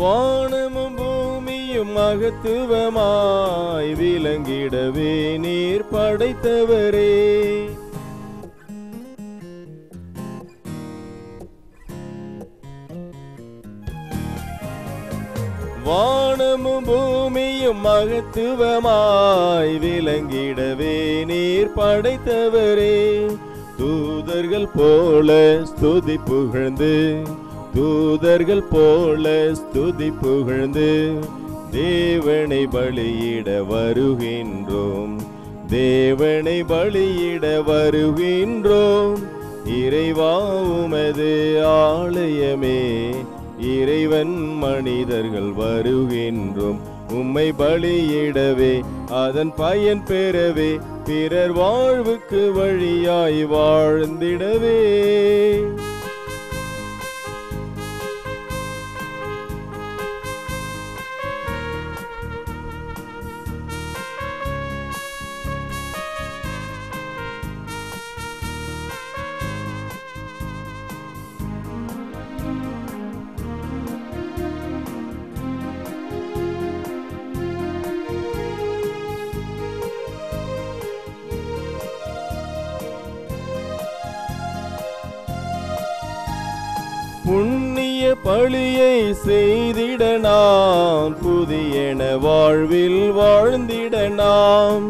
வானமும் பூமியும் மகத்துவமாய் விளங்கிடவே நீர் படைத்தவரே வானமும் பூமியும் மகத்துவமாய் விளங்கிடவே நீர் படைத்தவரே தூதர்கள் போல ஸ்துதி புகழ்ந்து தூதர்கள் போல ஸ்துதி புகழ்ந்து தேவனை பலியிட வருகின்றோம் தேவனை பலியிட வருகின்றோம் இறைவா உமது ஆலயமே இறைவன் மனிதர்கள் வருகின்றோம் உம்மை பலியிடவே அதன் பயன் பெறவே பிறர் வாழ்வுக்கு வழியாய் வாழ்ந்திடவே புண்ணிய பழியை செய்திட நாம் புதியன வாழ்வில் வாழ்ந்திட நாம்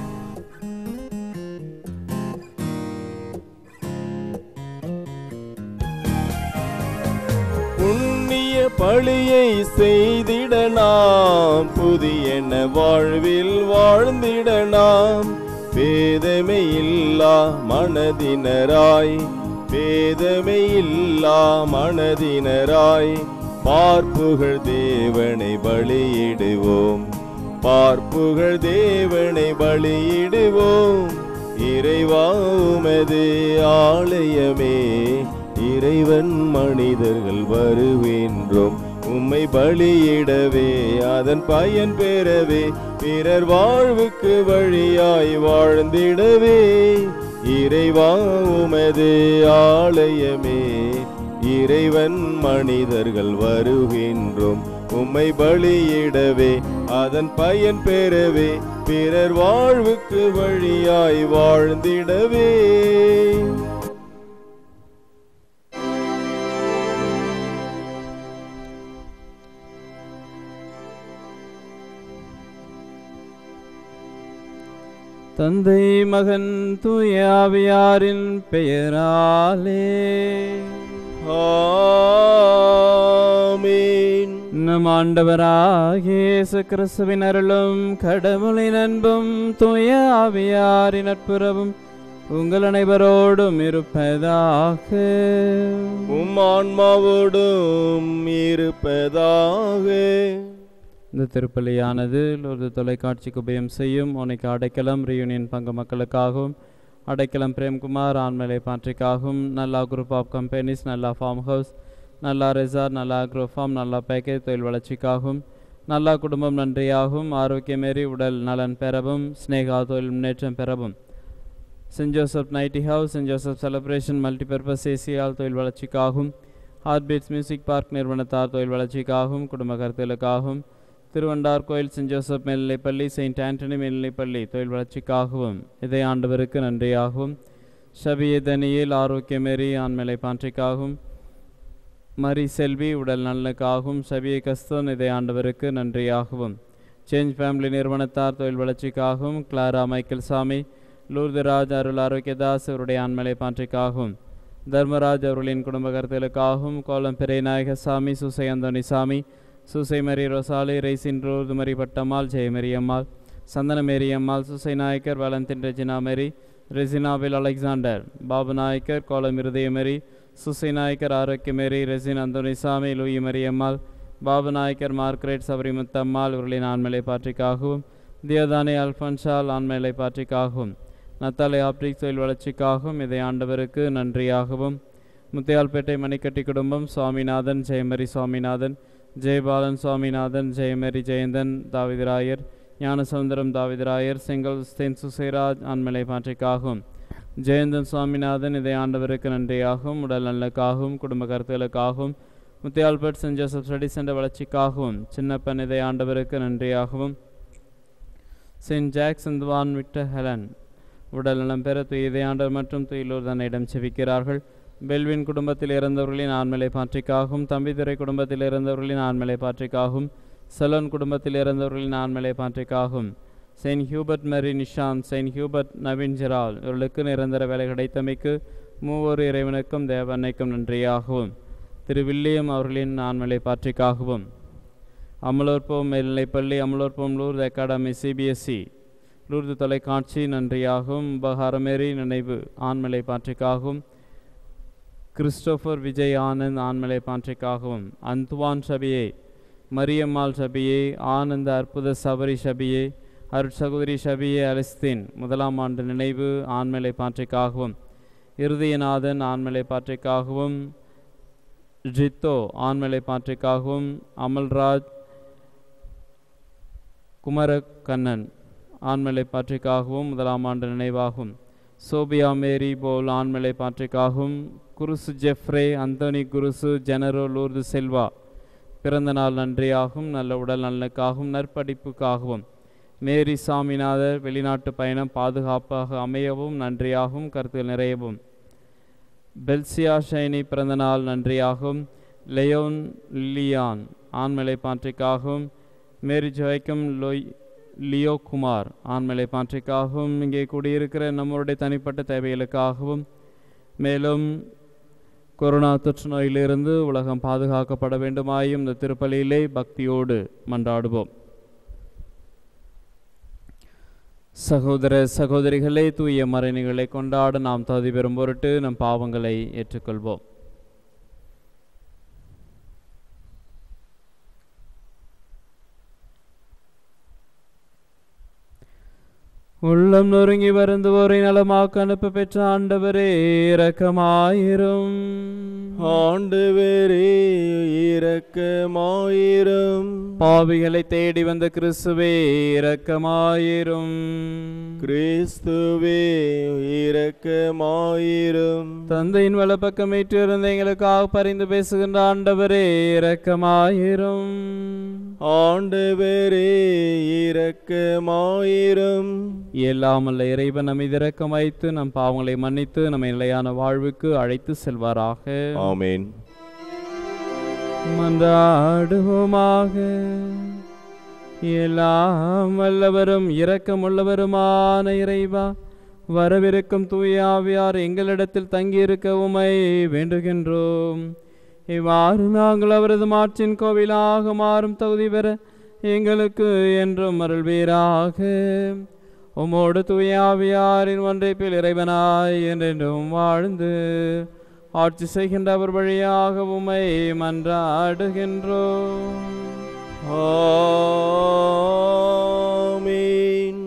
புண்ணிய பழியை செய்திட நாம் புதியன வாழ்வில் வாழ்ந்திட நாம் பேதமை இல்லா மனதினராய் பேதமை இல்லா மனதினராய் பார்ப்புகள் தேவனை பலியிடுவோம் பார்ப்புகள் தேவனை பலியிடுவோம் இறைவா உமது ஆலயமே இறைவன் மனிதர்கள் வருகின்றோம் உம்மை பலியிடவே அதன் பயன் பெறவே பிறர் வாழ்வுக்கு வழியாய் வாழ்ந்திடவே இறைவா உமது ஆலயமே இறைவன் மனிதர்கள் வருகின்றோம் உம்மை பலியிடவே அதன் பயன் பெறவே பிறர் வாழ்வுக்கு வழியாய் வாழ்ந்திடவே தந்தை மகன் தூய ஆவியாரின் பெயராலே ஆமீன் நம் ஆண்டவராகிய இயேசு கிறிஸ்துவின் அருளும் கடவுளின் அன்பும் தூய ஆவியாரின் நட்புறவும் உங்கள் அனைவரோடும் இருப்பதாக உம் ஆன்மாவோடும் இருப்பதாக இந்த திருப்பலியானது ஒரு தொலைக்காட்சிக்கு உபயம் செய்யும் உனக்கு அடைக்கலம் ரியூனியன் பங்கு மக்களுக்காகவும் அடைக்கலம் பிரேம்குமார் ஆண்மலை பான்றிக்காகவும் நல்லா குரூப் ஆஃப் கம்பெனிஸ் நல்லா ஃபார்ம் ஹவுஸ் நல்லா ரெசார்ட் நல்லா அக்ரோ ஃபார்ம் நல்லா பேக்கேஜ் தொழில் வளர்ச்சிக்காகவும் நல்லா குடும்பம் நன்றியாகவும் ஆரோக்கியமேறி உடல் நலன் பெறவும் ஸ்னேகா தொழில் முன்னேற்றம் பெறவும் Saint Joseph nighty house Saint Joseph celebration multipurpose ஏசியால் தொழில் வளர்ச்சிக்காகவும் ஹார்ட்பீட்ஸ் மியூசிக் பார்க் நிறுவனத்தார் தொழில் வளர்ச்சிக்காகவும் குடும்ப கருத்துகளுக்காகவும் திருவண்டார் கோயில் சென்ட் ஜோசப் மேல்நிலைப்பள்ளி செயின்ட் ஆண்டனி மேல்நிலைப்பள்ளி தொழில் வளர்ச்சிக்காகவும் இதை ஆண்டவருக்கு நன்றியாகவும் ஷபிய தனியில் ஆரோக்கியமேறி ஆண்மலை பான்றிக்காகவும் மரி செல்வி உடல் நலனுக்காகவும் ஷபிய கஸ்தோன் இதை ஆண்டவருக்கு நன்றியாகவும் சேஞ்ச் ஃபேமிலி நிறுவனத்தார் தொழில் வளர்ச்சிக்காகவும் கிளாரா மைக்கேல் சாமி லூர்தராஜ் அருள் ஆரோக்கியதாஸ் அவருடைய ஆண்மலை பான்றிக்காகவும் தர்மராஜ் அவர்களின் குடும்ப கருத்துகளுக்காகவும் கோலம் பிறைநாயக சாமி சுசை அந்தோணி சாமி சுசை மரி ரொசாலி ரைசின் ரோது Mari Pattammal Jayamari Ammal Santhana Mary Ammal Susai Nayakkar Valentine Regina Mary ரெசினாவில் அலெக்சாண்டர் பாபு நாயக்கர் கோலம் இருதயமரி சுசை நாயக்கர் ஆரோக்கியமேரி ரெசின் அந்தோனிசாமி லூயி மரியம்மாள் பாபு நாயக்கர் மார்க்ரெட் சபரிமுத்தம்மாள் இவர்களின் ஆண்மலை பாற்றிக்காகவும் தியோதானி அல்ஃபன்ஷால் ஆண்மலை பாற்றிக்காகவும் நத்தாலை ஆப்டிக் தொழில் வளர்ச்சிக்காகவும் இதை ஆண்டவருக்கு நன்றியாகவும் முத்தியால்பேட்டை மணிக்கட்டி குடும்பம் சுவாமிநாதன் ஜெயமரி சுவாமிநாதன் ஜெயபாலன் சுவாமிநாதன் ஜெயமரி ஜெயந்தன் தாவிதராயர் ஞானசமுந்தரம் தாவிதராயர் செங்கல் ஸ்தேன் சுசேராஜ் ஆண்மலை பாற்றிக்காகவும் ஜெயந்தன் சுவாமிநாதன் இதை ஆண்டவருக்கு நன்றியாகவும் உடல் நலனுக்காகவும் குடும்ப கருத்துகளுக்காகவும் முத்தி ஆல்பர்ட் சென்ட் ஜோசப் ஸ்டடி சென்ற வளர்ச்சிக்காகவும் சின்னப்பன் இதை ஆண்டவருக்கு நன்றியாகவும் செயின்ட் ஜாக்சன் வான் விக்டர் ஹெலன் உடல் நலம் பெற துய இதயாண்டவர் மற்றும் துயிலூர் தன்னிடம் செவிக்கிறார்கள் பெல்வின் குடும்பத்தில் இறந்தவர்களின் ஆண்மலை பாற்றிக்காகவும் தம்பிதுரை குடும்பத்தில் இறந்தவர்களின் ஆண்மலை பாற்றிக்காகவும் செலோன் குடும்பத்தில் இறந்தவர்களின் ஆண்மலை பாற்றிக்காகவும் Saint Hubert Mary Nishanth Saint Hubert Naveen Gerald இவர்களுக்கு நிரந்தர வேலை கிடைத்தமைக்கு மூவொரு இறைவனுக்கும் தேவன்னைக்கும் நன்றியாகவும் திரு வில்லியம் அவர்களின் ஆண்மலை பாற்றிக்காகவும் அமலோற்பம் மேல்நிலைப்பள்ளி அமலோற்பம் லூர்து அகாடமி சிபிஎஸ்சி லூர்து தொலைக்காட்சி நன்றியாகவும் உபகாரமேரி நினைவு ஆண்மலை பாற்றிக்காகவும் கிறிஸ்டோபர் விஜய் ஆனந்த் ஆண்மலை பான்றைக்காகவும் அந்துவான் சபியே மரியம்மாள் சபியே ஆனந்த அற்புத சபரி சபியே அருட்சகோதரி ஷபியே அலிஸ்தீன் முதலாம் ஆண்டு நினைவு ஆண்மலை பான்றைக்காகவும் இருதயநாதன் ஆண்மலை பான்றைக்காகவும் ஜித்தோ ஆண்மலை பான்றைக்காகவும் அமல்ராஜ் குமரக்கண்ணன் ஆண்மலை பாற்றிக்காகவும் முதலாம் ஆண்டு நினைவாகும் சோபியா மேரி போல் ஆண்மலை பாற்றிக்காகவும் குருசு ஜெஃப்ரே அந்தோனி குருசு ஜெனரோ லூர்து செல்வா பிறந்த நாள் நன்றியாகும் நல்ல உடல் நலனுக்காகவும் நற்படிப்புக்காகவும் மேரி சாமிநாதர் வெளிநாட்டு பயணம் பாதுகாப்பாக அமையவும் நன்றியாகவும் கருத்தில் நிறையவும் பெல்சியா ஷைனி பிறந்த நாள் நன்றியாகவும் லெயோன் லியான் ஆண்மலை பான்றிக்காகவும் மேரி ஜோய்க்கம் லோய் லியோ குமார் ஆண்மலை பான்றிக்காகவும் இங்கே கூடியிருக்கிற நம்மளுடைய தனிப்பட்ட தேவைகளுக்காகவும் மேலும் கொரோனா தொற்று நோயிலிருந்து உலகம் பாதுகாக்கப்பட வேண்டுமாயும் இந்த திருப்பலியிலே பக்தியோடு மன்றாடுவோம் சகோதர சகோதரிகளே தூய மறைநிகளை கொண்டாட நாம் தகுதி பெறும் பொருட்டு நம் பாவங்களை ஏற்றுக்கொள்வோம் உள்ளம் நொறுங்கி வருந்துவோரை நலமாக்க அனுப்ப பெற்ற ஆண்டவரே இரக்கமாயிரும் ஆண்டவரே இரக்கமாயிரும் பாவிகளை தேடி வந்த கிறிஸ்துவே இரக்கமாயிரும் கிறிஸ்துவே இரக்கமாயிரும் தந்தையின் வலப்பக்கம் இருந்த எங்களுக்காக பரிந்து பேசுகின்ற ஆண்டவரே இரக்கமாயிரும் ஆண்டவரே இரக்கமாயிரும் இயலாமல்ல இறைவன் நம்மை இரக்கம் வைத்து நம் பாவங்களை மன்னித்து நம்மை நிலையான வாழ்வுக்கு அழைத்து செல்வாராக ஆமென் மன்றாடுவோமாக எல்லாம் வல்லவரும் இரக்கமுள்ளவருமான இறைவா வரவிருக்கும் தூய ஆவியார் எங்களிடத்தில் தங்கியிருக்க உமை வேண்டுகின்றோம் இவ்வாறு நாங்கள் அவரது மாற்றின் கோவிலாக மாறும் தகுதி பெற எங்களுக்கு என்றும் அருள்வீராக உமோடு தூய ஆவியாரின் ஒன்றைப்பில் இறைவனாய் என்றென்றும் வாழ்ந்து ஆட்சி செய்கின்ற அவர் வழியாக உமை மன்றாடுகின்றோம் ஆமென்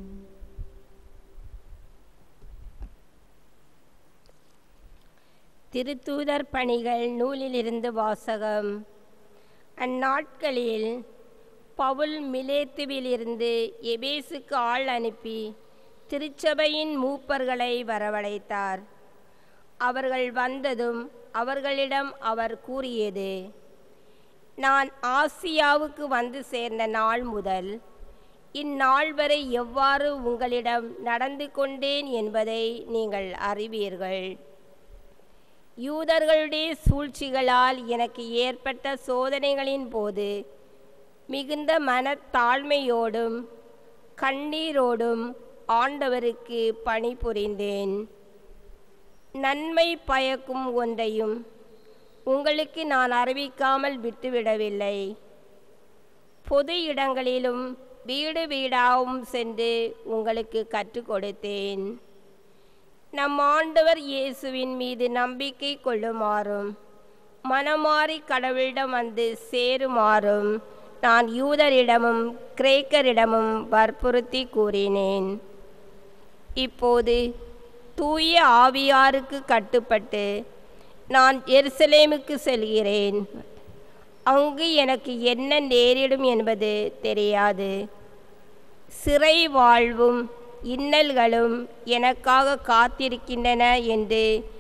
திருத்தூதர் பணிகள் நூலிலிருந்து வாசகம் அந்நாட்களில் பவுல் மிலேத்துவிலிருந்து எபேசுக்கு ஆள் அனுப்பி திருச்சபையின் மூப்பர்களை வரவழைத்தார் அவர்கள் வந்ததும் அவர்களிடம் அவர் கூறியது நான் ஆசியாவுக்கு வந்து சேர்ந்த நாள் முதல் இந்நாள் வரை எவ்வாறு உங்களிடம் நடந்து கொண்டேன் என்பதை நீங்கள் அறிவீர்கள் யூதர்களுடைய சூழ்ச்சிகளால் எனக்கு ஏற்பட்ட சோதனைகளின் போது மிகுந்த மனத்தாழ்மையோடும் கண்ணீரோடும் ஆண்டவருக்கு பணிபுரிந்தேன் நன்மை பயக்கும் ஒன்றையும் உங்களுக்கு நான் அறிவிக்காமல் விட்டுவிடவில்லை பொது இடங்களிலும் வீடு வீடாகவும் சென்று உங்களுக்கு கற்றுக் கொடுத்தேன் நம் ஆண்டவர் இயேசுவின் மீது நம்பிக்கை கொள்ளுமாறும் மனமாறி கடவுளிடம் வந்து சேருமாறும் நான் யூதரிடமும் கிரேக்கரிடமும் வற்புறுத்தி கூறினேன் இப்போது தூய ஆவியாருக்கு கட்டுப்பட்டு நான் எருசலேமுக்கு செல்கிறேன் அங்கு எனக்கு என்ன நேரிடும் என்பது தெரியாது சிறை வாழ்வும் இன்னல்களும் எனக்காக காத்திருக்கின்றன என்று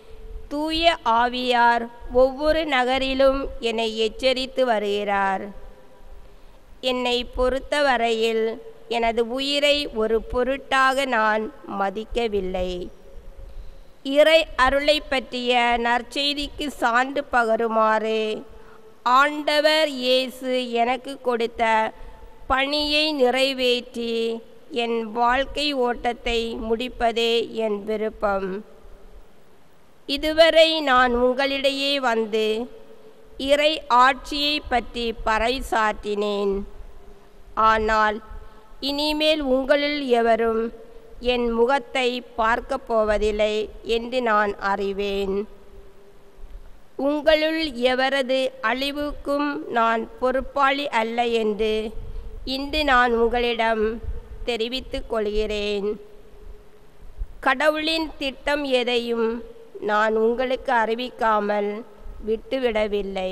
தூய ஆவியார் ஒவ்வொரு நகரிலும் என்னை எச்சரித்து வருகிறார் என்னை பொறுத்தவரையில் எனது உயிரை ஒரு பொருட்டாக நான் மதிக்கவில்லை இறை அருளை பற்றிய நற்செய்திக்கு சான்று பகருமாறு ஆண்டவர் இயேசு எனக்கு கொடுத்த பணியை நிறைவேற்றி என் வாழ்க்கை ஓட்டத்தை முடிப்பதே என் விருப்பம் இதுவரை நான் உங்களிடையே வந்து இறை ஆட்சியை பற்றி பறைசாற்றினேன் ஆனால் இனிமேல் உங்களில் எவரும் என் முகத்தை பார்க்கப் போவதில்லை என்று நான் அறிவேன் உங்களுள் எவரது அழிவுக்கும் நான் பொறுப்பாளி அல்ல என்று இன்று நான் உங்களிடம் தெரிவித்துக் கொள்கிறேன் கடவுளின் திட்டம் எதையும் நான் உங்களுக்கு அறிவிக்காமல் விட்டுவிடவில்லை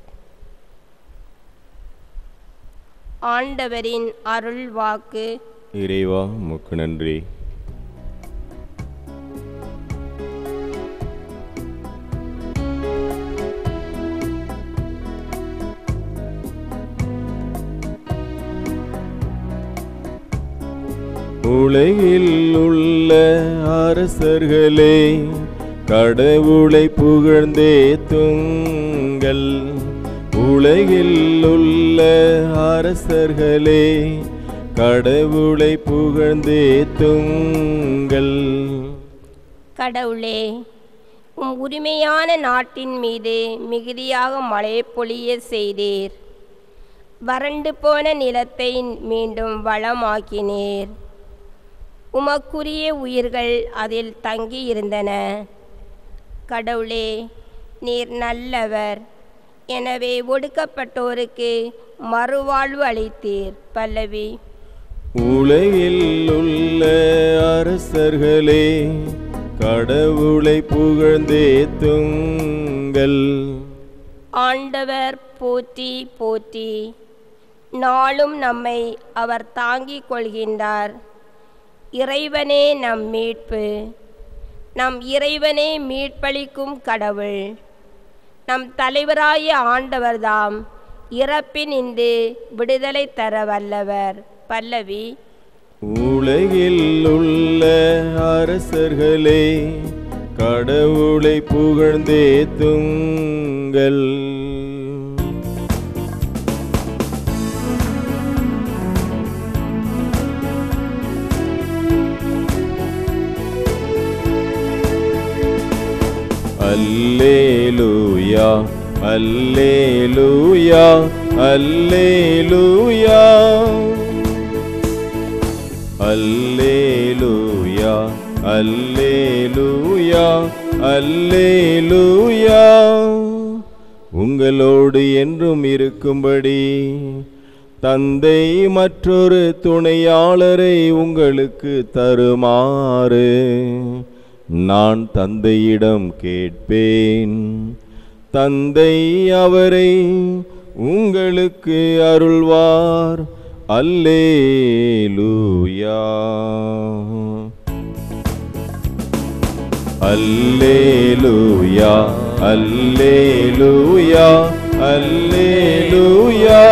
ஆண்டவரின் அருள் வாக்கு இறைவா உமக்கு நன்றி உலகில் உள்ள அரசர்களே கடவுளை புகழ்ந்தே துங்கள் உலகில் உள்ள அரசர்களே கடவுளை புகழ்ந்தே துங்கள் கடவுளே உம் உரிமையான நாட்டின் மீது மிகுதியாக மழை பொழிய செய்தீர் வறண்டு போன நிலத்தை மீண்டும் வளமாக்கினீர் உமக்குரிய உயிர்கள் அதில் தங்கியிருந்தன கடவுளே நீர் நல்லவர் எனவே ஒடுக்கப்பட்டோருக்கு மறுவாழ்வு அளித்தீர் பல்லவி உலகில் உள்ள அரசர்களே கடவுளை புகழ்ந்தே துங்கள் ஆண்டவர் போற்றி போற்றி நாளும் நம்மை அவர் தாங்கிக் கொள்கின்றார் இறைவனே நம் மீட்பு நம் இறைவனே மீட்பளிக்கும் கடவுள் நம் தலைவராய ஆண்டவர்தாம் இறப்பின் இன்று விடுதலை தர வல்லவர் பல்லவி உலகில் உள்ள அரசர்களே கடவுளை புகழ்ந்தே துங்கள் அல்லேலூயா அல்லேலூயா அல்லேலூயா அல்லேலூயா அல்லேலூயா அல்லேலூயா உங்களோடு என்றும் இருக்கும்படி தந்தை மற்றொரு துணையாளரை உங்களுக்கு தருமாறு நான் தந்தையிடம் கேட்பேன் தந்தை அவரை உங்களுக்கு அருள்வார் அல்லேலூயா அல்லேலூயா அல்லேலூயா அல்லேலூயா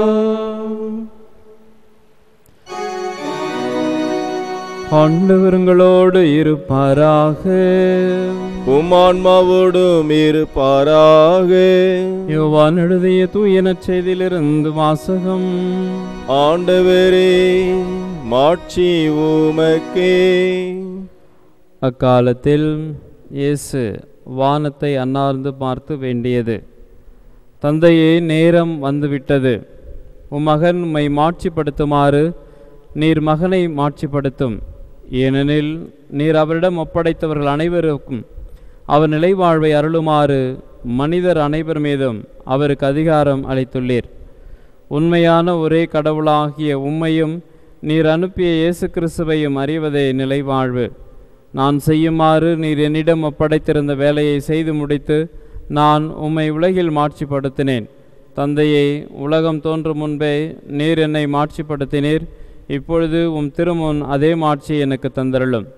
ஆண்டவருங்களோடு இருப்பாராக உமான்மாவோடும் இருப்பாராக யோவான் எழுதிய தூயன செய்தியிலிருந்து வாசகம் ஆண்டவரே மாட்சி உமக்கே அக்காலத்தில் இயேசு வானத்தை அன்னார்ந்து பார்த்து வேண்டியது தந்தையே நேரம் வந்துவிட்டது உம் மகன் உம்மை மாட்சிப்படுத்துமாறு நீர் மகனை மாட்சிப்படுத்தும் ஏனெனில் நீர் அவரிடம் ஒப்படைத்தவர்கள் அனைவருக்கும் அவர் நிலைவாழ்வை அருளுமாறு மனிதர் அனைவர் மீதும் அவருக்கு அதிகாரம் அளித்துள்ளீர் உண்மையான ஒரே கடவுளாகிய உம்மையும் நீர் அனுப்பிய இயேசு கிறிஸ்துவையும் அறிவதே நிலைவாழ்வு நான் செய்யுமாறு நீர் என்னிடம் ஒப்படைத்திருந்த வேலையை செய்து முடித்து நான் உம்மை உலகில் மாட்சிப்படுத்தினேன் தந்தையை உலகம் தோன்றும் முன்பே நீர் என்னை மாட்சிப்படுத்தினீர் இப்பொழுது உம் திருமுன் அதே மாட்சி எனக்கு தந்தருளும்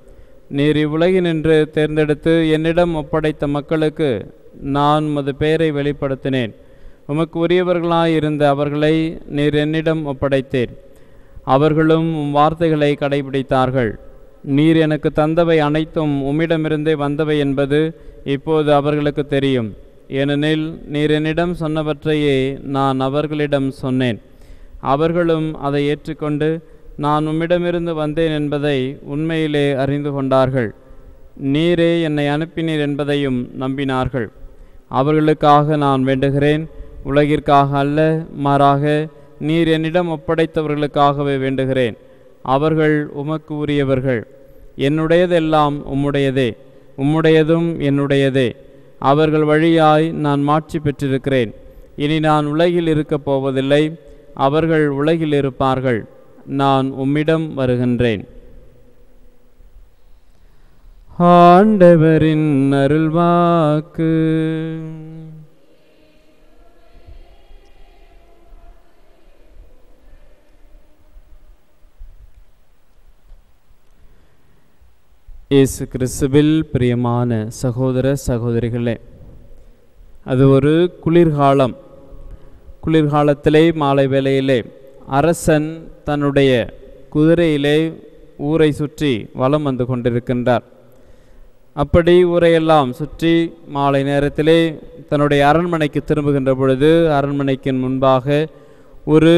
நீர் இவ்வுலகினின்று தேர்ந்தெடுத்து என்னிடம் ஒப்படைத்த மக்களுக்கு நான் உமது பெயரை வெளிப்படுத்தினேன் உமக்கு உரியவர்களாயிருந்த அவர்களை நீர் என்னிடம் ஒப்படைத்தேன் அவர்களும் உம் வார்த்தைகளை கடைபிடித்தார்கள் நீர் எனக்கு தந்தவை அனைத்தும் உம்மிடமிருந்தே வந்தவை என்பது இப்போது அவர்களுக்கு தெரியும் ஏனெனில் நீர் என்னிடம் சொன்னவற்றையே நான் அவர்களிடம் சொன்னேன் அவர்களும் அதை ஏற்றுக்கொண்டு நான் உம்மிடமிருந்து வந்தேன் என்பதை உண்மையிலே அறிந்து கொண்டார்கள் நீரே என்னை அனுப்பினீர் என்பதையும் நம்பினார்கள் அவர்களுக்காக நான் வேண்டுகிறேன் உலகிற்காக அல்ல மாறாக நீர் என்னிடம் ஒப்படைத்தவர்களுக்காகவே வேண்டுகிறேன் அவர்கள் உமக்கு உரியவர்கள் என்னுடையதெல்லாம் உம்முடையதே உம்முடையதும் என்னுடையதே அவர்கள் வழியாய் நான் மாட்சி பெற்றிருக்கிறேன் இனி நான் உலகில் இருக்கப் போவதில்லை அவர்கள் உலகில் இருப்பார்கள் நான் உம்மிடம் வருகின்றேன் ஆண்டவரின் அருள்வாக்கு இயேசு கிறிஸ்துவில் பிரியமான சகோதர சகோதரிகளே அது ஒரு குளிர்காலம் குளிர்காலத்திலே மாலை வேளையிலே அரசன் தன்னுடைய குதிரையிலே ஊரை சுற்றி வலம் வந்து கொண்டிருக்கின்றார் அப்படி ஊரையெல்லாம் சுற்றி மாலை நேரத்திலே தன்னுடைய அரண்மனைக்கு திரும்புகின்ற பொழுது அரண்மனைக்கு முன்பாக ஒரு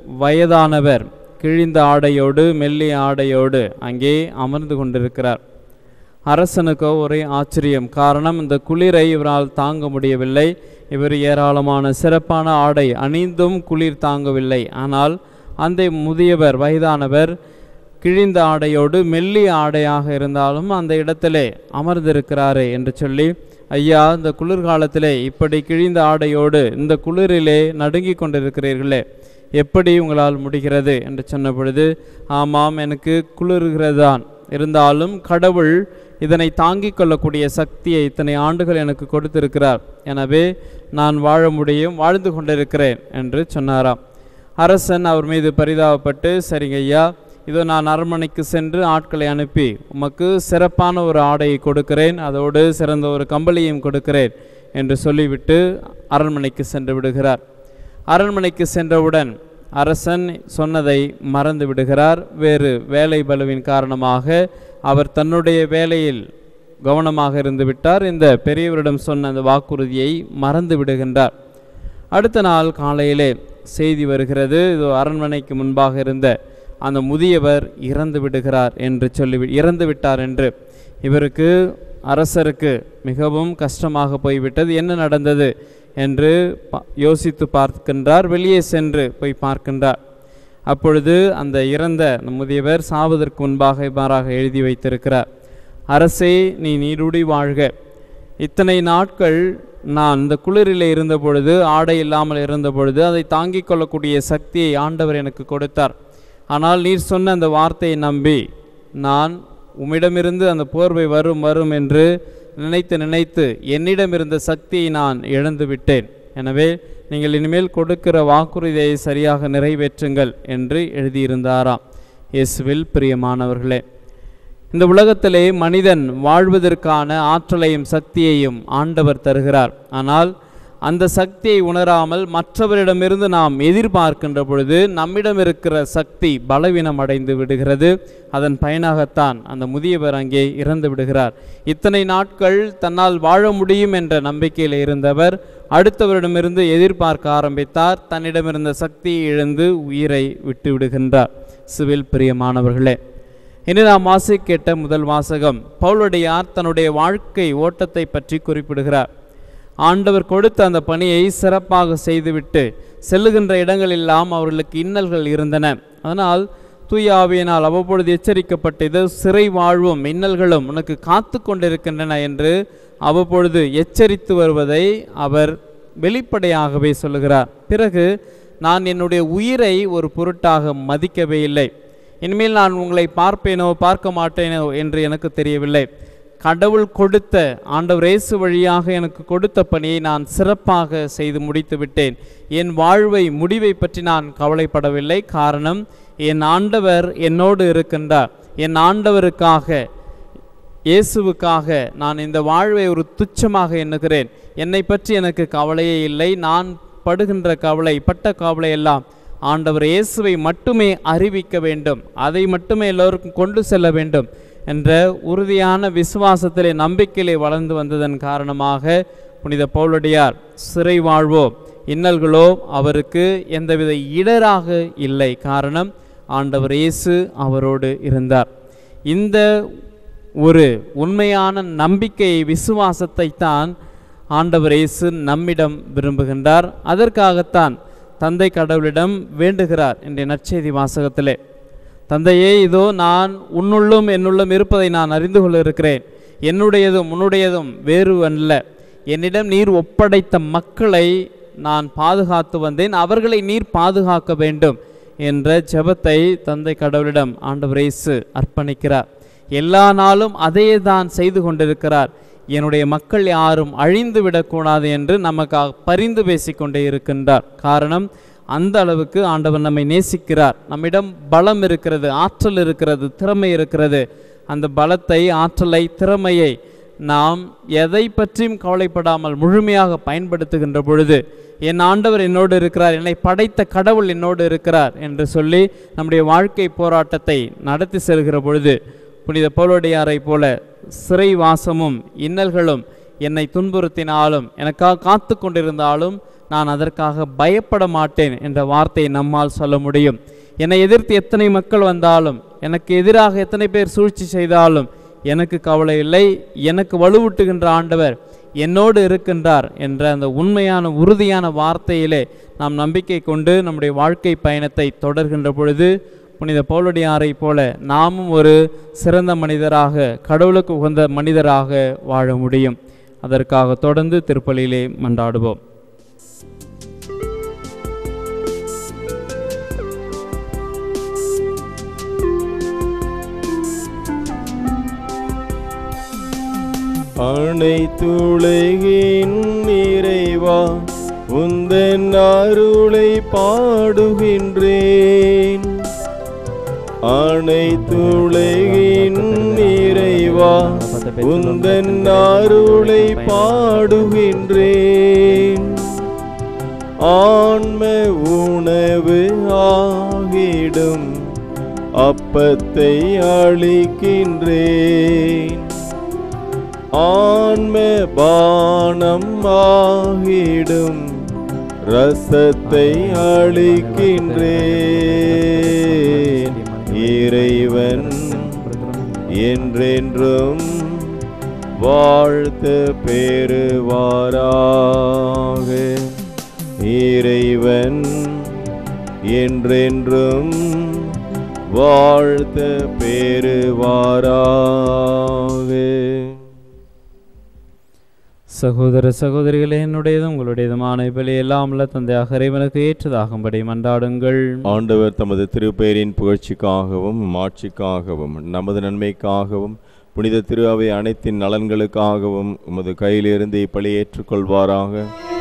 வயதானவர் கிழிந்த ஆடையோடு மெல்லிய ஆடையோடு அங்கே அமர்ந்து கொண்டிருக்கிறார் அரசனுக்கோ ஒரே ஆச்சரியம் காரணம் இந்த குளிரை இவரால் தாங்க முடியவில்லை இவர் ஏராளமான சிறப்பான ஆடை அணிந்தும் குளிர் தாங்கவில்லை ஆனால் அந்த முதியவர் வயதானவர் கிழிந்த ஆடையோடு மெல்லிய ஆடையாக இருந்தாலும் அந்த இடத்திலே அமர்ந்திருக்கிறாரே என்று சொல்லி ஐயா இந்த குளிர்காலத்திலே இப்படி கிழிந்த ஆடையோடு இந்த குளிரிலே நடுங்கிக் கொண்டிருக்கிறீர்களே எப்படி உங்களால் முடிகிறது என்று சொன்ன பொழுது ஆமாம் எனக்கு குளிர்கிறதான் இருந்தாலும் கடவுள் இதனை தாங்கிக் கொள்ளக்கூடிய சக்தியை இத்தனை ஆண்டுகள் எனக்கு கொடுத்திருக்கிறார் எனவே நான் வாழ முடியும் வாழ்ந்து கொண்டிருக்கிறேன் என்று சொன்னாராம் அரசன் அவர் மீது பரிதாபப்பட்டு சரிங்க ஐயா இதோ நான் அரண்மனைக்கு சென்று ஆட்களை அனுப்பி உமக்கு சிறப்பான ஒரு ஆடையை கொடுக்கிறேன் அதோடு சிறந்த ஒரு கம்பளியும் கொடுக்கிறேன் என்று சொல்லிவிட்டு அரண்மனைக்கு சென்று விடுகிறார் அரண்மனைக்கு சென்றவுடன் அரசன் சொன்னதை மறந்து விடுகிறார் வேறு வேலை பலுவின் காரணமாக அவர் தன்னுடைய வேலையில் கவனமாக இருந்து விட்டார் இந்த பெரியவரிடம் சொன்ன அந்த வாக்குறுதியை மறந்து விடுகின்றார் அடுத்த நாள் காலையிலே செய்தி வருகிறது இது அரண்மனைக்கு முன்பாக இருந்த அந்த முதியவர் இறந்து விடுகிறார் என்று சொல்லி இறந்து விட்டார் என்று இவருக்கு அரசருக்கு மிகவும் கஷ்டமாக போய்விட்டது என்ன நடந்தது என்று பா- யோசித்து பார்க்கின்றார் வெளியே சென்று போய் பார்க்கின்றார் அப்பொழுது அந்த இறந்த அந்த முதியவர் சாவதற்கு முன்பாக இவ்வாறாக எழுதி வைத்திருக்கிறார் அரசே நீ நீடுடி வாழ்க இத்தனை நாட்கள் நான் இந்த குளிரிலே இருந்த பொழுது ஆடை இல்லாமல் இருந்த பொழுது அதை தாங்கிக் கொள்ளக்கூடிய சக்தியை ஆண்டவர் எனக்கு கொடுத்தார் ஆனால் நீர் சொன்ன அந்த வார்த்தையை நம்பி நான் உம்மிடமிருந்து அந்த போர்வை வரும் வரும் என்று நினைத்து நினைத்து என்னிடம் இருந்த சக்தியை நான் இழந்து விட்டேன் எனவே நீங்கள் இனிமேல் கொடுக்கிற வாக்குறுதியை சரியாக நிறைவேற்றுங்கள் என்று எழுதியிருந்தாராம் இயேசுவில் பிரியமானவர்களே இந்த உலகத்திலே மனிதன் வாழ்வதற்கான ஆற்றலையும் சக்தியையும் ஆண்டவர் தருகிறார் ஆனால் அந்த சக்தியை உணராமல் மற்றவரிடமிருந்து நாம் எதிர்பார்க்கின்ற பொழுது நம்மிடம் இருக்கிற சக்தி பலவீனம் அடைந்து விடுகிறது அதன் பயனாகத்தான் அந்த முதியவர் அங்கே இறந்து விடுகிறார் இத்தனை நாட்கள் தன்னால் வாழ முடியும் என்ற நம்பிக்கையில் இருந்தவர் அடுத்தவரிடமிருந்து எதிர்பார்க்க ஆரம்பித்தார் தன்னிடமிருந்த சக்தியை இழந்து உயிரை விட்டு விடுகின்றார் சிவில் பிரியமானவர்களே இனி நாம் வாசி கேட்ட முதல் வாசகம் பவுலடியார் தன்னுடைய வாழ்க்கை ஓட்டத்தை பற்றி குறிப்பிடுகிறார் ஆண்டவர் கொடுத்த அந்த பணியை சிறப்பாக செய்துவிட்டு செல்லுகின்ற இடங்களெல்லாம் அவர்களுக்கு இன்னல்கள் இருந்தன அதனால் தூய ஆவியினால் அவ்வப்பொழுது எச்சரிக்கப்பட்டது சிறை வாழ்வும் இன்னல்களும் உனக்கு காத்து கொண்டிருக்கின்றன என்று அவ்வப்பொழுது எச்சரித்து வருவதை அவர் வெளிப்படையாகவே சொல்லுகிறார் பிறகு நான் என்னுடைய உயிரை ஒரு பொருட்டாக மதிக்கவே இல்லை இனிமேல் நான் உங்களை பார்ப்பேனோ பார்க்க மாட்டேனோ என்று எனக்கு தெரியவில்லை கடவுள் கொடுத்த ஆண்டவர் இயேசு வழியாக எனக்கு கொடுத்த பணியை நான் சிறப்பாக செய்து முடித்து விட்டேன் என் வாழ்வை முடிவை பற்றி நான் கவலைப்படவில்லை காரணம் என் ஆண்டவர் என்னோடு இருக்கின்றார் என் ஆண்டவருக்காக இயேசுவுக்காக நான் இந்த வாழ்வை ஒரு துச்சமாக எண்ணுகிறேன் என்னை பற்றி எனக்கு கவலையே இல்லை நான் படுகின்ற கவலை பட்ட கவலை எல்லாம் ஆண்டவர் இயேசுவை மட்டுமே அறிவிக்க வேண்டும் அதை மட்டுமே எல்லோருக்கும் கொண்டு செல்ல வேண்டும் என்ற உறுதியான விசுவாசத்திலே நம்பிக்கையிலே வளர்ந்து வந்ததன் காரணமாக புனித பவுலடியார் சிறை வாழ்வோ இன்னல்களோ அவருக்கு எந்தவித இடராக இல்லை காரணம் ஆண்டவர் இயேசு அவரோடு இருந்தார் இந்த ஒரு உண்மையான நம்பிக்கை விசுவாசத்தை தான் ஆண்டவர் இயேசு நம்மிடம் விரும்புகின்றார் அதற்காகத்தான் தந்தை கடவுளிடம் வேண்டுகிறார் என்ற நற்செய்தி வாசகத்திலே தந்தையே இதோ நான் உன்னுள்ளும் என்னுள்ளும் இருப்பதை நான் அறிந்து கொள்ள இருக்கிறேன் என்னுடையதும் உன்னுடையதும் வேறு அல்ல என்னிடம் நீர் ஒப்படைத்த மக்களை நான் பாதுகாத்து வந்தேன் அவர்களை நீர் பாதுகாக்க வேண்டும் என்ற ஜெபத்தை தந்தை கடவுளிடம் ஆண்டவர் இயேசு அர்ப்பணிக்கிறார் எல்லா நாளும் அதையே தான் செய்து கொண்டிருக்கிறார் என்னுடைய மக்கள் யாரும் அழிந்து விடக்கூடாது என்று நமக்காக பரிந்து பேசிக்கொண்டே இருக்கின்றார் காரணம் அந்த அளவுக்கு ஆண்டவர் நம்மை நேசிக்கிறார் நம்மிடம் பலம் இருக்கிறது ஆற்றல் இருக்கிறது திறமை இருக்கிறது அந்த பலத்தை ஆற்றலை திறமையை நாம் எதை பற்றியும் கவலைப்படாமல் முழுமையாக பயன்படுத்துகின்ற பொழுது என் ஆண்டவர் என்னோடு இருக்கிறார் என்னை படைத்த கடவுள் என்னோடு இருக்கிறார் என்று சொல்லி நம்முடைய வாழ்க்கை போராட்டத்தை நடத்தி செல்கிற பொழுது புனித பவுலடியாரை போல சிறை வாசமும் இன்னல்களும் என்னை துன்புறுத்தினாலும் எனக்காக காத்து கொண்டிருந்தாலும் நான் அதற்காக பயப்பட மாட்டேன் என்ற வார்த்தையை நம்மால் சொல்ல முடியும் என்னை எதிர்த்து எத்தனை மக்கள் வந்தாலும் எனக்கு எதிராக எத்தனை பேர் சூழ்ச்சி செய்தாலும் எனக்கு கவலை இல்லை எனக்கு வலுவூட்டுகின்ற ஆண்டவர் என்னோடு இருக்கின்றார் என்ற அந்த உண்மையான உறுதியான வார்த்தையிலே நாம் நம்பிக்கை கொண்டு நம்முடைய வாழ்க்கை பயணத்தை தொடர்கின்ற பொழுது புனித பவுலடியாரை போல நாமும் ஒரு சிறந்த மனிதராக கடவுளுக்கு உகந்த மனிதராக வாழ முடியும் அதற்காக தொடர்ந்து திருப்பலியிலே மன்றாடுவோம் அனைத்துலகின் இறைவா உந்தன் அருளை பாடுகின்றேன் அனைத்துலகின் இறைவா உந்தன் அருளை பாடுகின்றேன் ஆன்ம உணவு ஆகிடும் அப்பத்தை அளிக்கின்றேன் ஆன்ம பானம் ஆகிடும் ரசத்தை அளிக்கின்றேன் இறைவன் என்றென்றும் வாழ்த்து பெறுவாராக இறைவன் என்றென்றும் வாழ்த்து பெறுவாராக சகோதர சகோதரிகளே என்னுடையதும் உங்களுடையதுமான பலி எல்லாம் உள்ள தந்தையாக இறைவனுக்கு ஏற்றதாகும்படி மன்றாடுங்கள் ஆண்டவர் தமது திருப்பெயரின் புகழ்ச்சிக்காகவும் மாட்சிக்காகவும் நமது நன்மைக்காகவும் புனித திரு அவை அனைத்தின் நலன்களுக்காகவும் உமது கையிலிருந்து இப்பலி ஏற்றுக்கொள்வாராக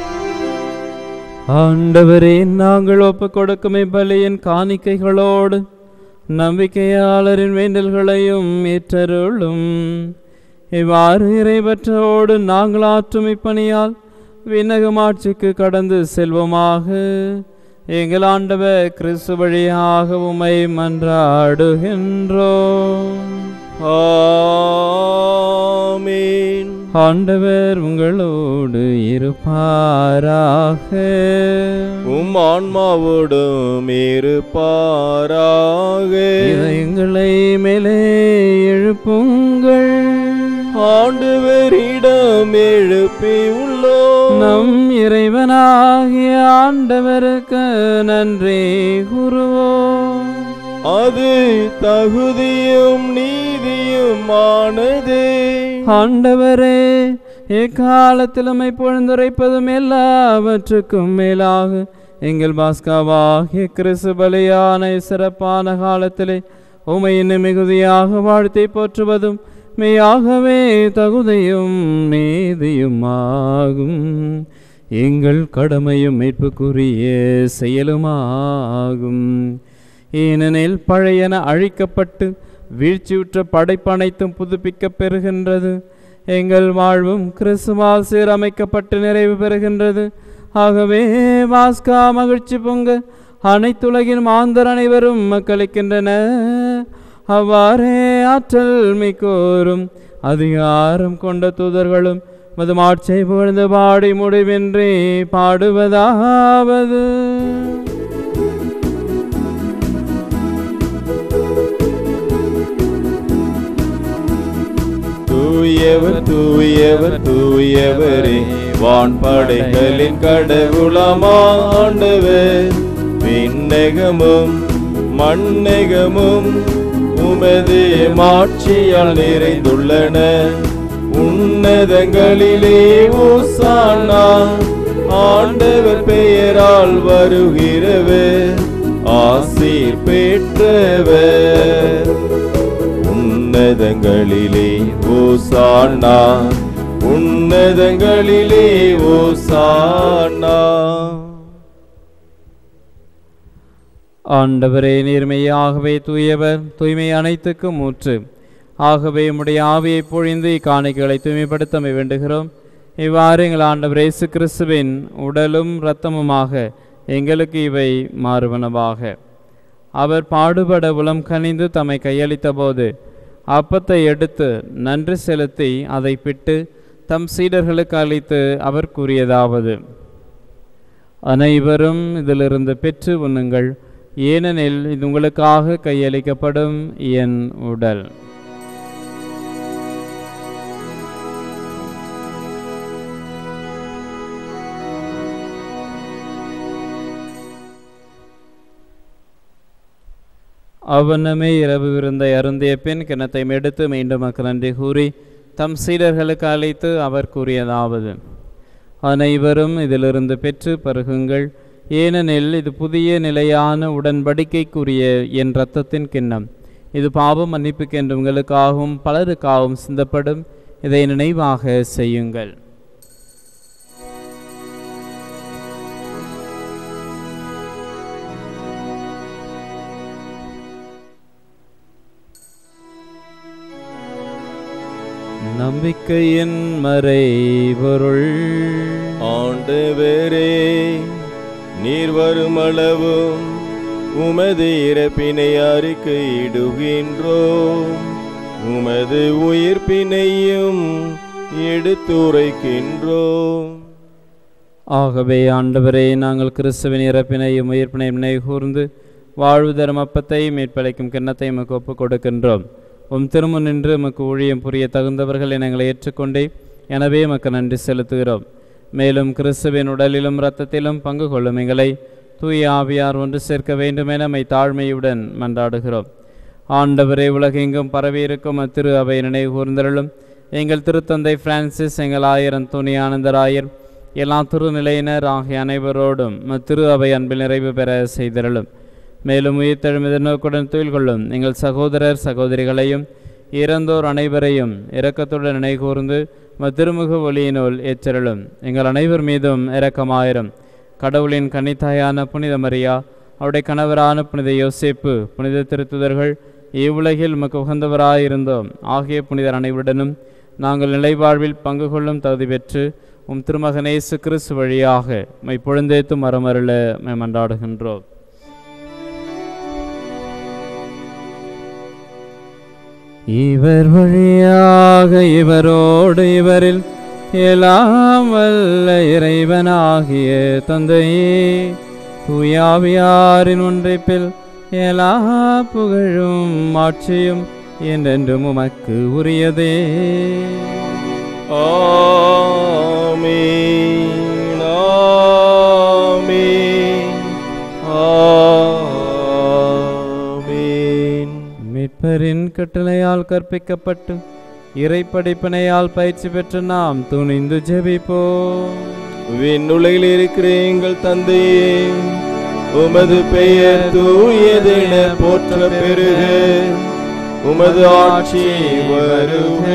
ஆண்டவரே நாங்கள் ஒப்புக் கொடுக்கும் இப்பலியின் காணிக்கைகளோடு நம்பிக்கையாளரின் வேண்டல்களையும் ஏற்றருளும் இவ்வாறு இறைவற்றோடு நாங்கள் ஆற்றும் இப்பணியால் விண்ணகமாட்சிக்கு கடந்து செல்வோமாக எங்கள் ஆண்டவர் கிறிஸ்து வழியாக உமை மன்றாடுகின்றோம் ஆமீன் ஆண்டவர் உங்களோடு இருப்பாராக உம் ஆன்மாவோடும் இருப்பாராக இதயங்களை மேலே எழுப்புங்கள் ஆண்டவரிடம் எழுப்பி உள்ளோம் நம் இறைவனாகிய ஆண்டவருக்கு நன்றி கூறுவோம் அது தகுதியும் நீதியுமானதே ஆண்டவரே எக்காலத்தில் உம்மை பொழுந்துரைப்பதும் எல்லாவற்றுக்கும் மேலாக எங்கள் பாஸ்காவாகிய கிறிஸ்து பலியான சிறப்பான காலத்திலே உமை இன்னும் மிகுதியாக வாழ்த்தை போற்றுவதும் மெய்யாகவே தகுதியும் நீதியுமாகும் எங்கள் கடமையும் மீட்புக்குரிய செயலுமாகும் ஏனெனில் பழையன அழிக்கப்பட்டு வீழ்ச்சியுற்ற படைப்பனைத்தும் புதுப்பிக்கப் பெறுகின்றது எங்கள் வாழ்வும் கிறிஸ்துவால் சீரமைக்கப்பட்டு நிறைவு பெறுகின்றது ஆகவே மாஸ்கா மகிழ்ச்சி பொங்க அனைத்துலகின் மாந்தர் அனைவரும் மக்களிக்கின்றன அவ்வாறே ஆற்றல் மிக்கோரும் அதிகாரம் கொண்ட தூதர்களும் மதுமாட்சை புகழ்ந்து பாடி முடிவின்றி பாடுவதாவது தூயவர் தூயவர் தூயவரே வான்படைகளின் கடவுளமாண்டவர் விண்ணகமும் மண்ணகமும் உமது மாட்சியால் நிறைந்துள்ளன உன்னதங்களிலே ஓசானா ஆண்டவர் பெயரால் வருகிறவர் ஆசீர் பெற்றவர் உன்னதங்களிலே ஓசானா உன்னதங்களிலே ஓசானா ஆண்டவரே நீர்மையாகவே தூயவர் தூய்மை அனைத்துக்கும் ஊற்று ஆகவே உம்முடைய ஆவியை பொழிந்து இக்காணிக்கைகளை தூய்மைப்படுத்த மை வேண்டுகிறோம் இவ்வாறு எங்கள் ஆண்டவர் இயேசு கிறிஸ்துவின் உடலும் இரத்தமுமாக எங்களுக்கு இவை மாறுவனவாக அவர் பாடுபட உளம் கனிந்து தம்மை கையளித்த போது அப்பத்தை எடுத்து நன்றி செலுத்தி அதை பிட்டு தம் சீடர்களுக்கு அளித்து அவர் கூறியதாவது அனைவரும் இதிலிருந்து பெற்று உண்ணுங்கள் ஏனெனில் இது உங்களுக்காக கையளிக்கப்படும் என் உடல் அவனமே இரவு விருந்தை அருந்திய பின் கிணத்தை எடுத்து மீண்டும் மக்கள் நன்றி கூறி தம் சீடர்களுக்கு அழைத்து அவர் கூறியதாவது அனைவரும் இதிலிருந்து பெற்று பருகுங்கள் ஏனெனில் இது புதிய நிலையான உடன்படிக்கைக்குரிய என் இரத்தத்தின் கிண்ணம் இது பாவம் மன்னிப்புக்கென்று உங்களுக்காகவும் பலருக்காகவும் சிந்தப்படும் இதை நினைவாக செய்யுங்கள் நம்பிக்கையின் மறைபொருள் ஆண்டவரே நீர் வருமளவும் உமது இறப்பினை அறிக்கையிடுகின்றோம் உமது உயிர்ப்பினையும் எடுத்துரைக்கின்றோம் ஆகவே ஆண்டவரே நாங்கள் கிறிஸ்துவின் இறப்பினையும் உயிர்ப்பினையும் நினைவு கூர்ந்து வாழ்வு தரும் அப்பத்தை மீட்பளிக்கும் கிண்ணத்தை எமக்கு ஒப்புக் கொடுக்கின்றோம் உம் திருமுன் நின்று எமக்கு ஊழியம் புரிய தகுந்தவர்கள் என எங்களை ஏற்றுக்கொண்டே எனவே எமக்கு நன்றி செலுத்துகிறோம் மேலும் கிறிஸ்துவின் உடலிலும் இரத்தத்திலும் பங்கு கொள்ளும் எங்களை தூய ஆவியார் ஒன்று சேர்க்க வேண்டுமென மை தாழ்மையுடன் மன்றாடுகிறோம் ஆண்டவரே உலகெங்கும் பரவியிருக்கும் அத்திரு அவை நினைவு கூர்ந்தருளும் எங்கள் திருத்தந்தை பிரான்சிஸ் எங்கள் ஆயர் அந்தோனி ஆனந்தராயர் எல்லா திருநிலையினர் ஆகிய அனைவரோடும் திரு அவை அன்பில் நிறைவு பெற செய்திருளும் மேலும் உயிர்த்தெழும் எதிர்நோக்குடன் துயில் கொள்ளும் எங்கள் சகோதரர் சகோதரிகளையும் இறந்தோர் அனைவரையும் இரக்கத்துடன் நினைகூர்ந்து திருமுக ஒளியினுள் ஏற்றருளும் எங்கள் அனைவர் மீதும் இரக்கமாயிரும் கடவுளின் கன்னித்தாயான புனித மரியா அவருடைய கணவரான புனித யோசேப்பு புனித திருத்துதர்கள் இவ்வுலகில் உமக்கு உகந்தவராயிருந்தோம் ஆகிய புனிதர் அனைவருடனும் நாங்கள் நிலைவாழ்வில் பங்கு கொள்ளும் தகுதி பெற்று உம் திருமகனேசு கிறிஸ்து வழியாக மை பொழுந்தேத்தும் மரமருள மை மன்றாடுகின்றோம் இவர் வழியாக இவரோடு இவரில் எல்லாம் வல்ல இறைவனாகிய தந்தையே தூயாவியாரின் ஒன்றைப்பில் எல்லா புகழும் ஆட்சியும் என்றென்றும் உமக்கு உரியதே ஆமீன் ஆமீன் ஆமீன் மீட்பரின் கட்டளையால் கற்பிக்கப்பட்டு இறைப்படைப்பினையால் பயிற்சி பெற்று நாம் துணிந்து ஜெபிப்போம் விண்ணுலகில் இருக்கிற எங்கள் தந்தையே உமது பெயர் தூயதென போற்ற பெருக உமது ஆட்சி வருக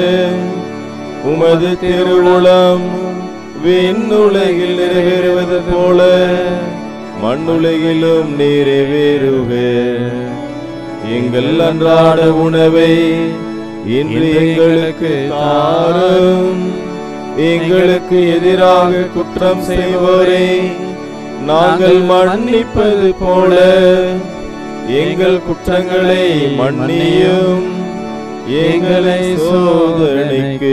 உமது திருவுளம் விண்ணுலகில் நிறைவேறுவது போல மண்ணுலகிலும் நிறைவேறுக எங்கள் அன்றாட உணவை இன்று எங்களுக்கு தாரும் எங்களுக்கு எதிராக குற்றம் செய்வோரே நாங்கள் மன்னிப்பது போல எங்கள் குற்றங்களை மன்னியும் எங்களை சோதனைக்கு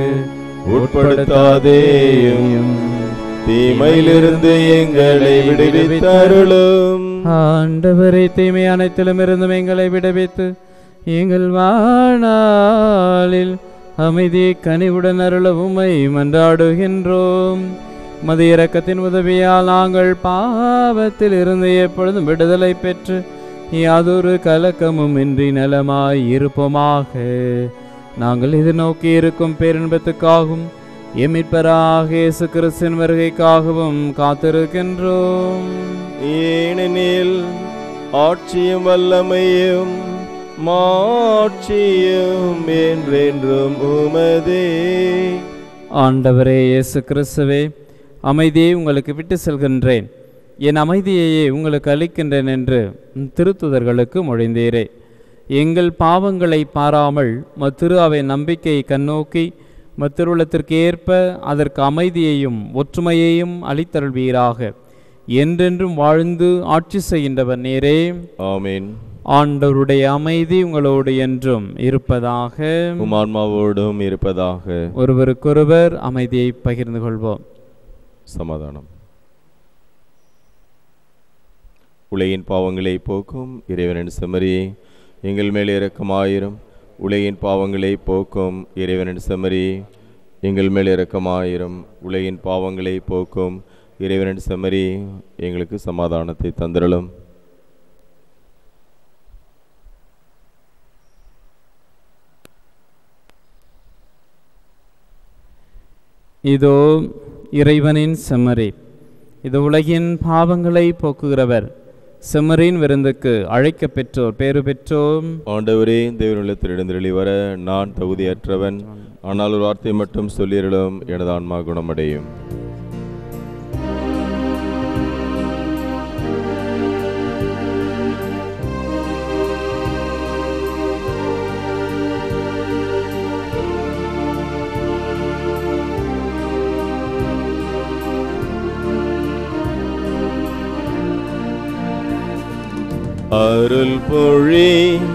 உட்படுத்தாதேயும் தீமையிலிருந்து எங்களை விடுவித்தருளும் ஆண்டவரை தீமை அனைத்திலும் இருந்தும் எங்களை விடுவித்து எங்கள் வாழ்நாளில் அமைதியை கனிவுடன் அருள உம்மை மன்றாடுகின்றோம் மது இரக்கத்தின் உதவியால் நாங்கள் பாவத்தில் இருந்து எப்பொழுதும் விடுதலை பெற்று யாதொரு கலக்கமும் இன்றி நலமாய் இருப்போமாக நாங்கள் எதிர்நோக்கி இருக்கும் பேரின்பத்துக்காகவும் எமிட்பராக இயேசு கிறிஸ்தின் வருகைக்காகவும் காத்திருக்கின்றோம் ஏனெனில் ஆட்சியும் வல்லமையும் மாட்சியும் என்றென்றும் உமதே ஆண்டவரே இயேசு கிறிஸ்துவே அமைதியை உங்களுக்கு விட்டு செல்கின்றேன் என் அமைதியையே உங்களுக்கு அளிக்கின்றேன் என்று உம் திருத்துதர்களுக்கு மொழிந்தீரே எங்கள் பாவங்களை பாராமல் மத்திரு அவை நம்பிக்கையை கண்ணோக்கி மத்திருளத்திற்கு ஏற்ப அதற்கு அமைதியையும் ஒற்றுமையையும் அளித்தருள்வீராக என்றென்றும் வாழ்ந்து ஆட்சி செய்கின்றவர் நேரே ஆமீன் ஆண்டவருடைய அமைதி உங்களோடு என்றும் இருப்பதாக உம் ஆன்மாவோடும் இருப்பதாக ஒருவருக்கொருவர் அமைதியை பகிர்ந்து கொள்வோம் சமாதானம் உலகின் பாவங்களை போக்கும் இறைவனின் செம்மறியே எங்கள் மேல் இரக்கமாயிரும் உலகின் பாவங்களை போக்கும் இறைவனின் செம்மறியே எங்கள் மேல் இரக்கமாயிரும் உலகின் பாவங்களை போக்கும் இறைவனின் செம்மறியே எங்களுக்கு சமாதானத்தை தந்திரலும் இதோ இறைவனின் செம்மறி இது உலகின் பாவங்களை போக்குகிறவர் செம்மறின் விருந்துக்கு அழைக்க பெற்றோர் பேறு பெற்றோம் ஆண்டவரே தேவனுள்ளத்தில் எழுந்தருளி வர நான் தகுதியற்றவன் ஆனால் ஒரு வார்த்தை மட்டும் சொல்லியருளும் எனது ஆன்மா குணமடையும் அருள் பொழி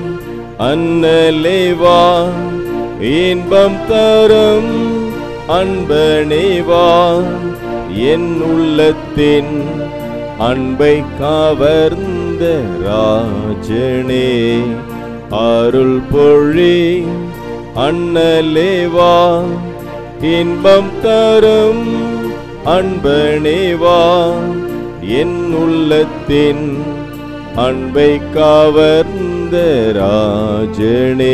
அன்னலேவா இன்பம் தரும் அன்பனேவா என் உள்ளத்தின் அன்பை கவர்ந்த ராஜனே அருள் பொழி அன்னலேவா இன்பம் தரும் அன்பனேவா என் உள்ளத்தின் அன்பை கவர்ந்த ராஜனே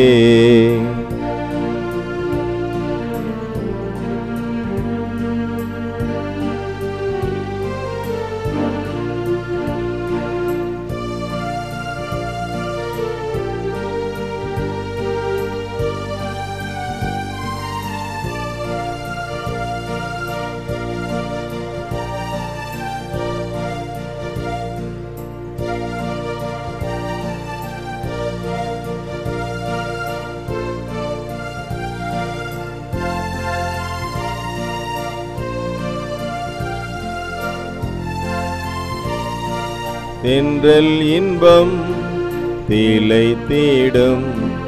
தென்றல் இன்பம் தீலை தீடும்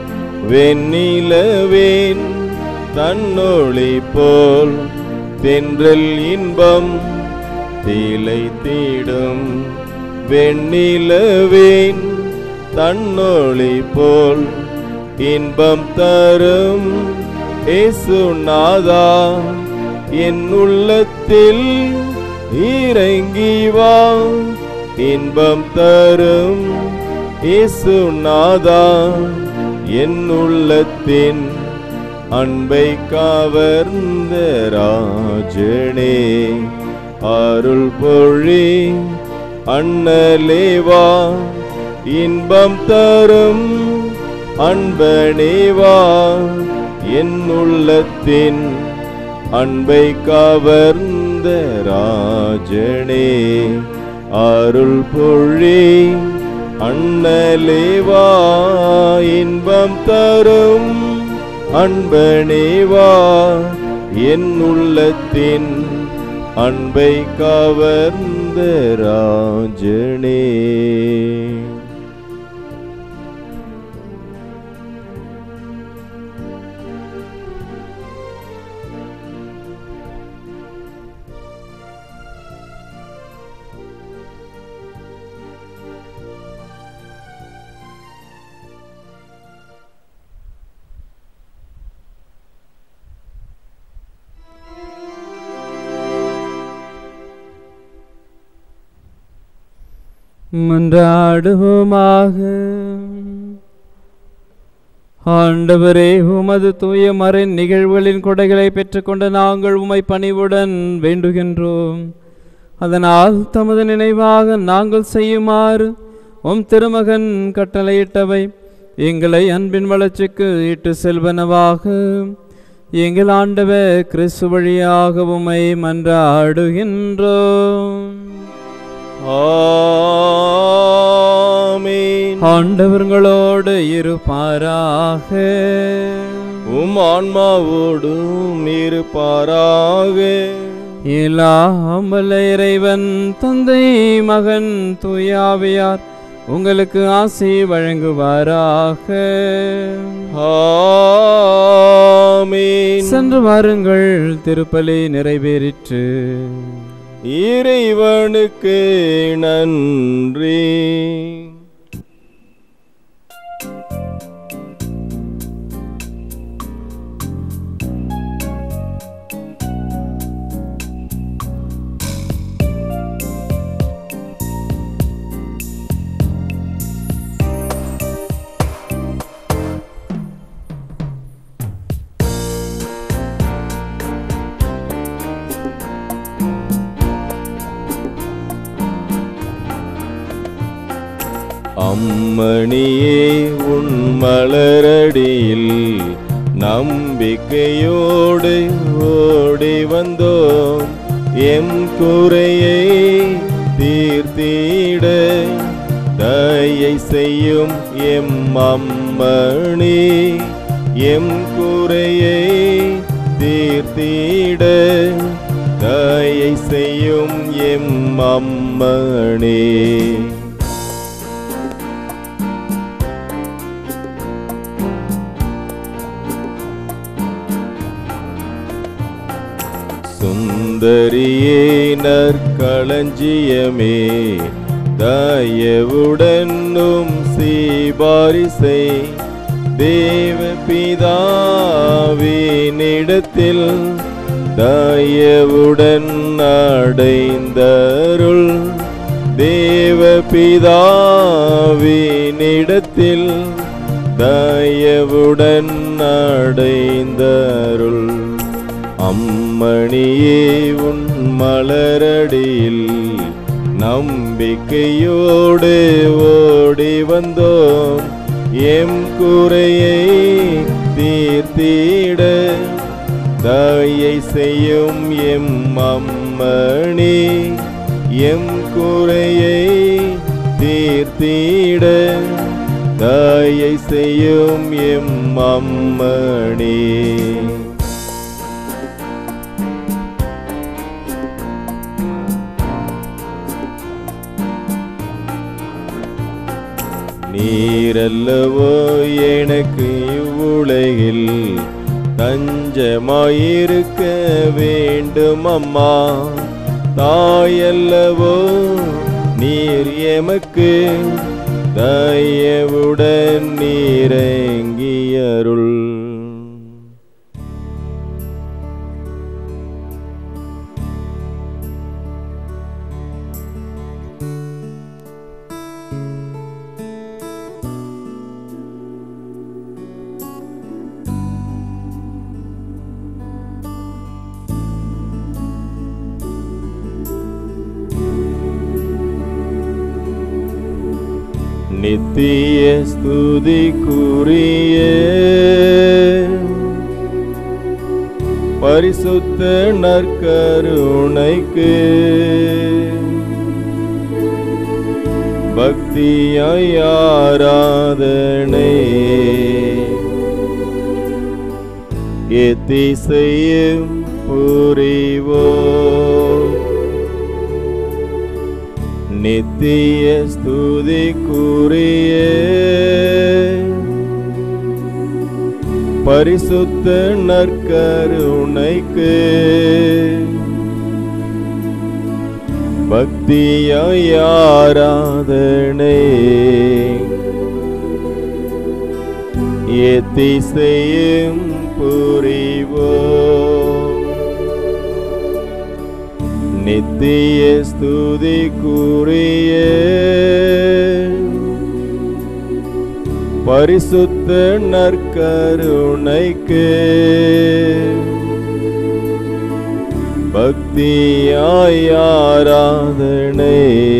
வெண்ணிலவேன் தன்னொளி போல் தென்றல் இன்பம் தீலை தீடும் வெண்ணிலவேன் தன்னொளி போல் இன்பம் தரும் ஏசுநாதா என் உள்ளத்தில் இறங்கி வா இன்பம் தரும் இயேசுநாதா என் உள்ளத்தின் அன்பை கவர்ந்த ராஜனே அருள் பொழி அண்ணலேவா இன்பம் தரும் அன்பனேவா என் உள்ளத்தின் அன்பை கவர்ந்த ராஜனே அருள் பொழி அண்ணலேவா இன்பம் தரும் அன்பனேவா என் உள்ளத்தின் அன்பை கவர்ந்த ராஜனே மன்றாடுவோமாக ஆண்டவரே உமது தூய மறைன் நிகழ்வுகளின் கொடைகளை பெற்றுக்கொண்ட நாங்கள் உமை பணிவுடன் வேண்டுகின்றோம் அதனால் தமது நினைவாக நாங்கள் செய்யுமாறு உம் திருமகன் கட்டளையிட்டவை எங்களை அன்பின் வளர்ச்சிக்கு இட்டு செல்வனவாக எங்கள் ஆண்டவர் கிறிஸ்து வழியாக உமை மன்றாடுகின்றோம் ஆமென் ஆண்டவர்களோடு இருப்பாராக உம் ஆன்மாவோடும் இருப்பாராக இல்லாமல்ல இறைவன் தந்தை மகன் தூயாவியார் உங்களுக்கு ஆசி வழங்குவாராக ஆமென் சென்று வாருங்கள் திருப்பலி நிறைவேறிற்று இறைவனுக்கு நன்றி அம்மணியே உன் மலரடியில் நம்பிக்கையோடு ஓடி வந்தோம் எம் குறையை தீர்த்திட தயை செய்யும் எம் அம்மணி எம் குறையை தீர்த்திட தயை செய்யும் எம் அம்மணி சுந்தரியே நற்களஞ்சியமே தயவுடனும் சீபாரிசை தேவ பிதாவினிடத்தில் தயவுடன் அடைந்தருள் தேவ பிதாவினிடத்தில் தயவுடன் அடைந்தருள் அம்மணியே உன் மலரடியில் நம்பிக்கையோடு ஓடி வந்தோம் எம் குறையை தீர்த்திட தயை செய்யும் எம் அம்மணி எம் குறையை தீர்த்திட தயை செய்யும் எம் அம்மணி நீரல்லவோ எனக்கு இவ்வுலகில் தஞ்சமாயிருக்க வேண்டும் அம்மா தாயல்லவோ நீர் எமக்கு தயவுடன் நீரங்கியருள் நித்திய ஸ்துதிக்குரிய பரிசுத்த நற்கருணைக்கு பக்தியாய் ஆராதனை எத்திசையும் புரிவோ நித்திய ஸ்துதிக்குரிய பரிசுத்த நற்கருணைக்கு பக்தியாய் ஆராதனை எத்திசையும் புரிவோ நித்திய ஸ்துதிக்குரிய பரிசுத்த நற்கருணைக்கு பக்தியாய் ஆராதனை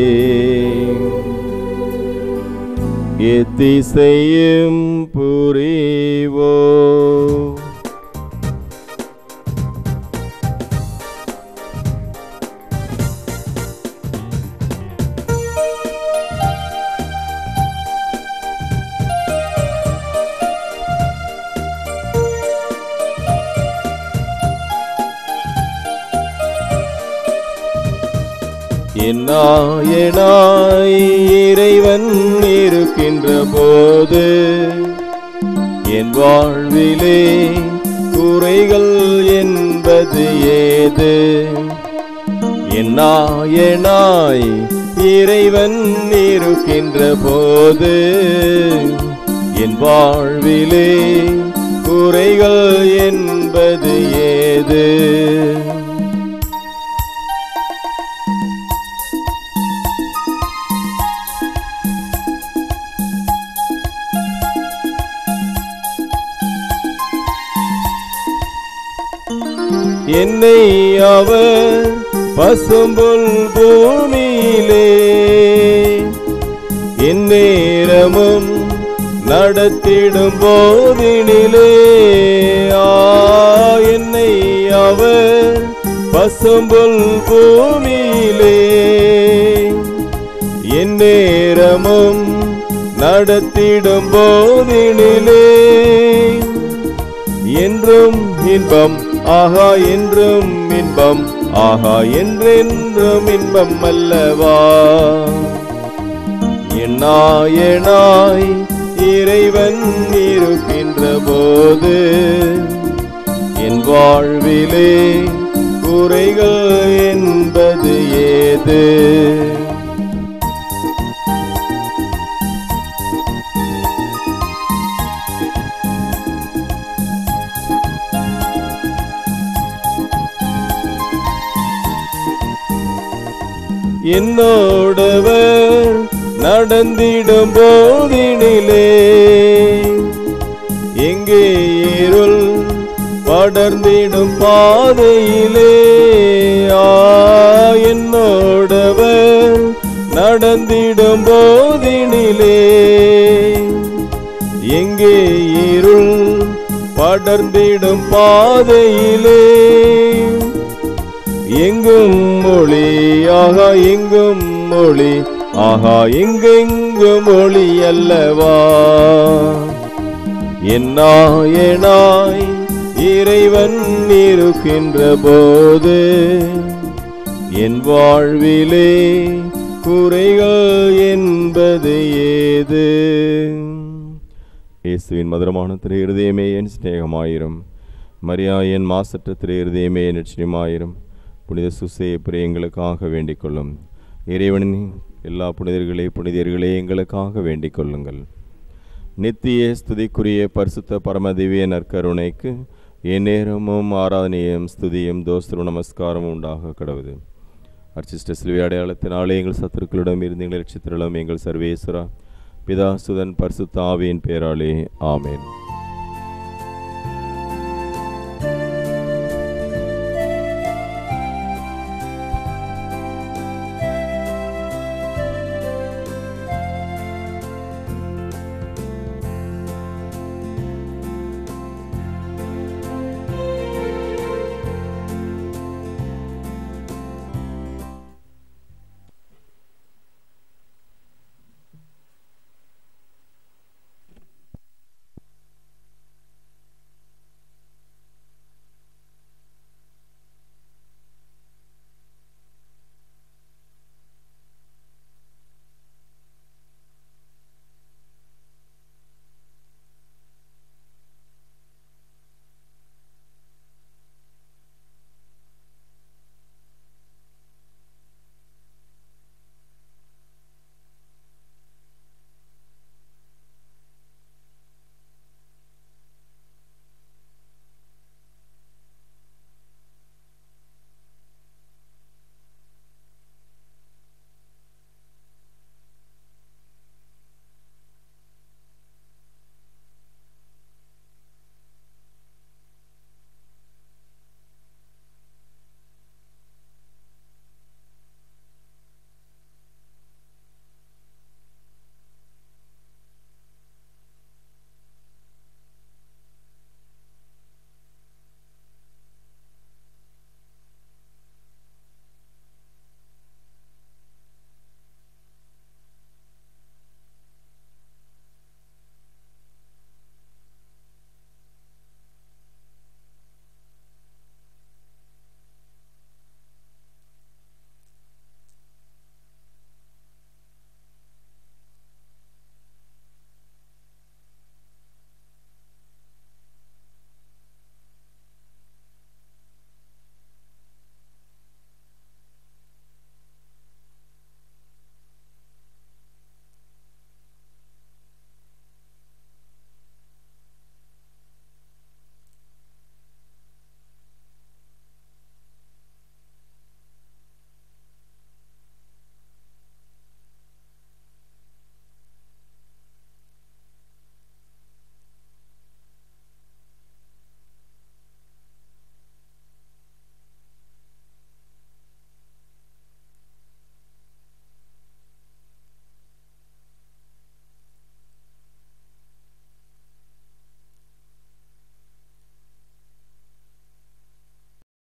எத்திசையும் புரிவோ என்னாயனாய் இறைவன் இருக்கின்ற போது என் வாழ்விலே குறைகள் என்பது ஏது என்னாயனாய் இறைவன் இருக்கின்ற போது என் வாழ்விலே குறைகள் என்பது ஏது என்னை அவர் பசும்புல் பூமியிலே எந்நேரமும் நடத்திடும் போதினிலே ஆ என்னை அவர் பசும்புல் பூமியிலே எந்நேரமும் நடத்திடும் போதினிலே என்றும் இன்பம் ஆஹா என்றும் இன்பம் ஆஹா என்றென்றும் இன்பம் அல்லவா என்னாயனாய் இறைவன் இருக்கின்ற போது என் வாழ்விலே குறைகள் என்பது ஏது என்னோடவர் நடந்திடும் போதினிலே எங்கே இருள் படர்ந்திடும் பாதையிலே ஆ என்னோடவர் நடந்திடும் போதினிலே எங்கே இருள் படர்ந்திடும் பாதையிலே எங்கும் மொழி ஆகா எங்கும் மொழி ஆகா எங்கெங்கும் மொழி அல்லவா என்னாயனாய் இறைவன் இருக்கின்ற போது என் வாழ்விலே குறைகள் என்பது ஏது இயேசுவின் மதுரமான திரு இருதயமே என் சிநேகமாயிரும் மரியா என் மாசற்ற திரு இருதயமே என் நிச்சயமாயிரும் புனித சுசையை பிற எங்களுக்காக வேண்டிக் கொள்ளும் இறைவனின் எல்லா புனிதர்களே புனிதர்களே எங்களுக்காக வேண்டிக் கொள்ளுங்கள் நித்திய ஸ்துதிக்குரிய பரிசுத்த பரமதிவிய நற்கருணைக்கு எந்நேரமும் ஆராதனையும் ஸ்துதியும் தோஸ்திரம் நமஸ்காரமும் உண்டாக கடவுது அர்ச்சிஷ்ட சிலுவை அடையாளத்தினாலே எங்கள் சத்துருக்களிடம் இருந்து எங்களை ரட்சித்திரளும் எங்கள் சர்வேஸ்வரா பிதா சுதன் பரிசுத்த ஆவியின் பேராலே ஆமேன்